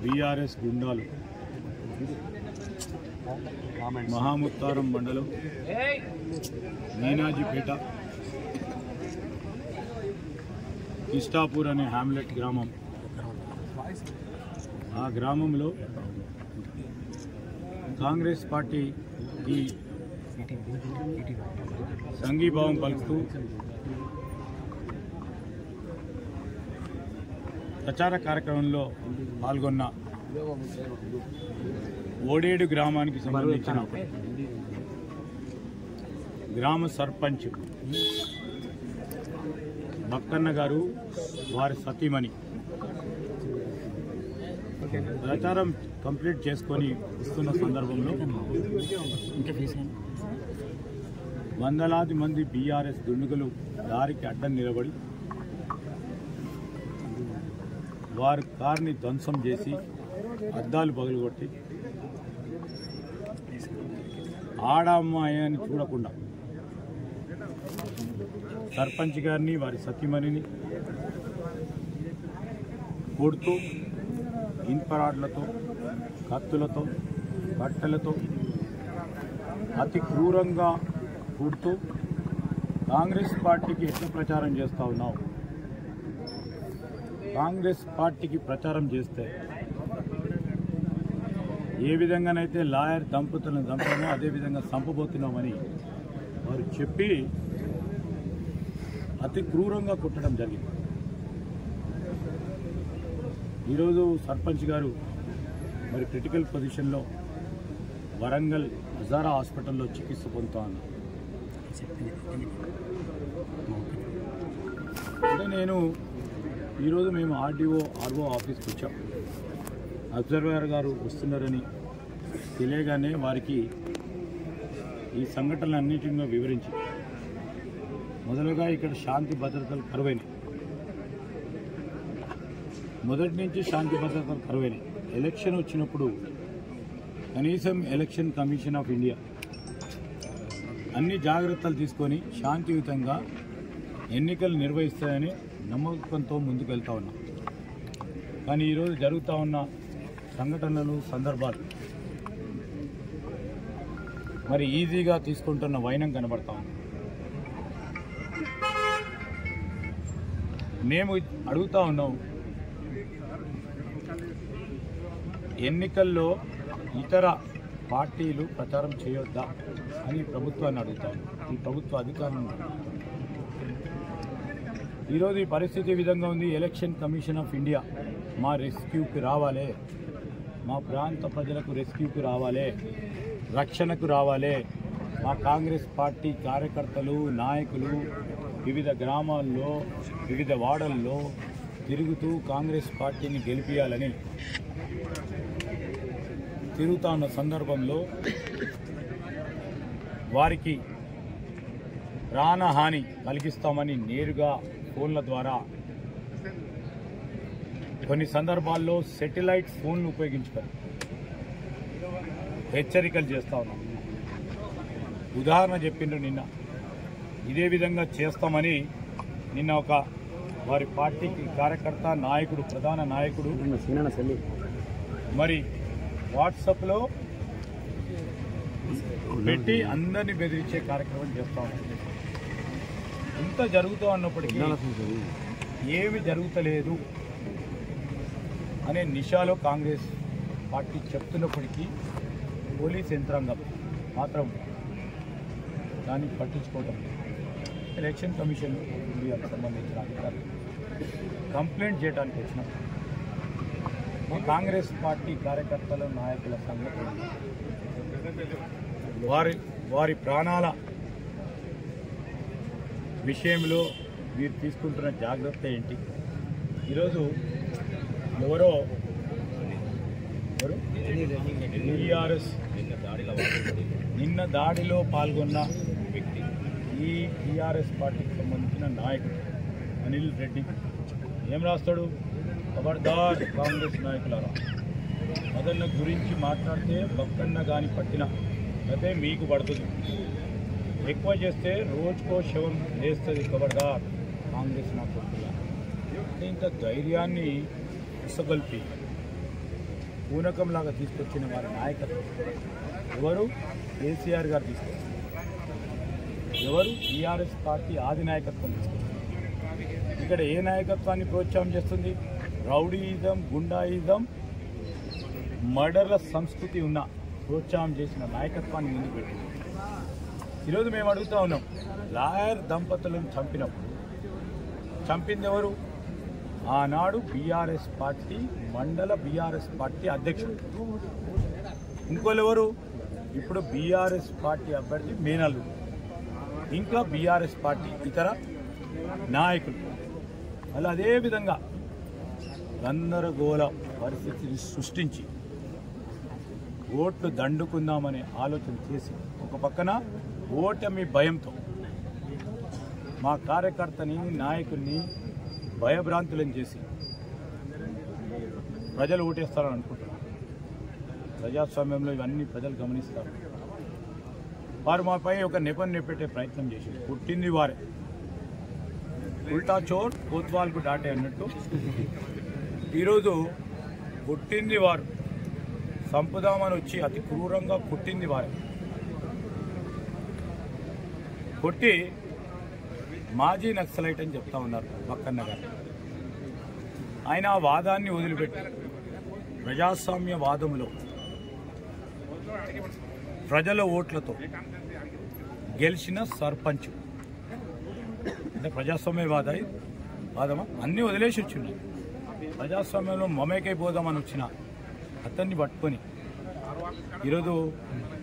BRS గుండాలు మహాముత్తారం మండలం మీనాజీపేట కిష్టాపూర్ అనే హ్యామ్లెట్ గ్రామం ఆ గ్రామంలో కాంగ్రెస్ పార్టీకి సంఘీభావం పలుకుతూ ప్రచార కార్యక్రమంలో పాల్గొన్న ఓడేడు గ్రామానికి సంబంధించిన గ్రామ సర్పంచ్ బక్కన్న గారు వారి సతీమణి ప్రచారం కంప్లీట్ చేసుకొని వస్తున్న సందర్భంలో వందలాది మంది బీఆర్ఎస్ దుండుగులు దారికి అడ్డం నిలబడి వారి కార్ని ధ్వంసం చేసి అద్దాలు పగలగొట్టి ఆడ అమ్మాయి అని చూడకుండా సర్పంచ్ గారిని వారి సతీమణిని కొడుతూ ఇన్పరాడ్లతో కత్తులతో కట్టెలతో అతి క్రూరంగా కూడుతూ కాంగ్రెస్ పార్టీకి ఎట్లా ప్రచారం చేస్తా ఉన్నావు కాంగ్రెస్ పార్టీకి ప్రచారం చేస్తే ఏ విధంగానైతే లాయర్ దంపతులను చంపామో అదే విధంగా చంపబోతున్నామని వారు చెప్పి అతి క్రూరంగా కుట్టడం జరిగింది ఈరోజు సర్పంచ్ గారు మరి క్రిటికల్ పొజిషన్లో వరంగల్ హజారా హాస్పిటల్లో చికిత్స పొందుతా ఉన్నారు అంటే నేను ఈరోజు మేము ఆర్డీఓ ఆర్ఓ ఆఫీస్కి వచ్చాం అబ్జర్వర్ గారు వస్తున్నారని తెలియగానే వారికి ఈ సంఘటనలన్నింటినీ వివరించి మొదలుగా ఇక్కడ శాంతి భద్రతలు కరువైనాయి మొదటి నుంచి శాంతి భద్రతలు కరువైనాయి ఎలక్షన్ వచ్చినప్పుడు కనీసం ఎలక్షన్ కమిషన్ ఆఫ్ ఇండియా అన్ని జాగ్రత్తలు తీసుకొని శాంతియుతంగా ఎన్నికలు నిర్వహిస్తాయని నమ్మకంతో ముందుకు వెళ్తా ఉన్నాం కానీ ఈరోజు జరుగుతూ ఉన్న సంఘటనలు సందర్భాలు మరి ఈజీగా తీసుకుంటున్న వైనం కనబడతా ఉంది మేము అడుగుతా ఉన్నాం ఎన్నికల్లో ఇతర పార్టీలు ప్రచారం చేయొద్దా అని ప్రభుత్వాన్ని అడుగుతా ఉన్నాం ఈ ప్రభుత్వ అధికారులను ఈరోజు ఈ పరిస్థితి ఈ విధంగా ఉంది ఎలక్షన్ కమిషన్ ఆఫ్ ఇండియా మా రెస్క్యూకి రావాలే మా ప్రాంత ప్రజలకు రెస్క్యూకి రావాలే రక్షణకు రావాలే మా కాంగ్రెస్ పార్టీ కార్యకర్తలు నాయకులు వివిధ గ్రామాల్లో వివిధ వాడల్లో తిరుగుతూ కాంగ్రెస్ పార్టీని గెలిపించాలని తిరుగుతా ఉన్న సందర్భంలో వారికి ప్రాణహాని కలిగిస్తామని నేరుగా ఫోన్ల ద్వారా కొన్ని సందర్భాల్లో సెటిలైట్ ఫోన్లు ఉపయోగించుకొని హెచ్చరికలు చేస్తా ఉన్నాం ఉదాహరణ చెప్పిండ్రు నిన్న ఇదే విధంగా చేస్తామని నిన్న ఒక వారి పార్టీకి కార్యకర్త నాయకుడు ప్రధాన నాయకుడు మరి వాట్సాప్లో పెట్టి అందరినీ బెదిరించే కార్యక్రమం చేస్తా ఉన్నాం ఇంత జరుగుతూ అన్నప్పటికీ ఏమి జరుగుతలేదు అనే నిషాలో కాంగ్రెస్ పార్టీ చెప్తున్నప్పటికీ పోలీస్ యంత్రాంగం మాత్రం దాన్ని పట్టించుకోవటం లేదు. ఎలక్షన్ కమిషన్ ఇండియాకు సంబంధించిన అధికారులు కంప్లైంట్ చేయడానికి వచ్చినాం మా కాంగ్రెస్ పార్టీ కార్యకర్తల నాయకుల సంగతి వారి వారి ప్రాణాల విషయంలో మీరు తీసుకుంటున్న జాగ్రత్త ఏంటి ఈరోజు ఎవరో ఎవరు టీఆర్ఎస్ నిన్న దాడిలో పాల్గొన్న వ్యక్తి ఈ టీఆర్ఎస్ పార్టీకి సంబంధించిన నాయకుడు అనిల్ రెడ్డి ఏం రాస్తాడు ఖబర్దార్ కాంగ్రెస్ నాయకులారా అదన్న గురించి మాట్లాడితే బక్కన్న గాని పట్టిన అదే మీకు పడుతుంది ఎక్కువ చేస్తే రోజుకో శవం వేస్తుంది ఖబర్దార్ కాంగ్రెస్ నాయకుల ఇంత ధైర్యాన్ని ఇసగొల్పి పూనకంలాగా తీసుకొచ్చిన వారి నాయకత్వం ఎవరు కేసీఆర్ గారు తీసుకొచ్చారు ఎవరు టీఆర్ఎస్ పార్టీ ఆది నాయకత్వం తీసుకొచ్చారు ఇక్కడ ఏ నాయకత్వాన్ని ప్రోత్సాహం చేస్తుంది రౌడీయిజం గుండాయిజం మర్డర్ల సంస్కృతి ఉన్న ప్రోత్సాహం చేసిన నాయకత్వాన్ని ముందుకు పెట్టింది ఈరోజు మేము అడుగుతా ఉన్నాం లాయర్ దంపతులను చంపినప్పుడు చంపింది ఎవరు ఆనాడు బీఆర్ఎస్ పార్టీ మండల బీఆర్ఎస్ పార్టీ అధ్యక్షుడు ఇంకోళ్ళు ఎవరు ఇప్పుడు బీఆర్ఎస్ పార్టీ అభ్యర్థి మేనల్లు ఇంకా బీఆర్ఎస్ పార్టీ ఇతర నాయకులు అలా అదేవిధంగా గందరగోళ పరిస్థితిని సృష్టించి ఓట్లు దండుకుందామనే ఆలోచన చేసి ఒక పక్కన ఓటమి భయంతో మా కార్యకర్తని నాయకుల్ని భయభ్రాంతులను చేసి ప్రజలు ఓటేస్తారని అనుకుంటున్నారు ప్రజాస్వామ్యంలో ఇవన్నీ ప్రజలు గమనిస్తారు వారు మాపై ఒక నెపం నెప్పెట్టే ప్రయత్నం చేసి పుట్టింది వారే ఉల్టా చోట్ కోత్వాల్కు దాటే అన్నట్టు ఈరోజు పుట్టింది వారు సంపుదామని వచ్చి అతి క్రూరంగా కొట్టింది వారే కొట్టి మాజీ నక్సలైట్ అని చెప్తా ఉన్నారు పక్కన్న గారు ఆయన ఆ వాదాన్ని వదిలిపెట్టి ప్రజాస్వామ్య వాదములో ప్రజల ఓట్లతో గెలిచిన సర్పంచ్ అంటే ప్రజాస్వామ్యవాద వాదమా అన్నీ వదిలేసి వచ్చింది ప్రజాస్వామ్యంలో మమేకైపోదామని వచ్చిన అతన్ని పట్టుకొని ఈరోజు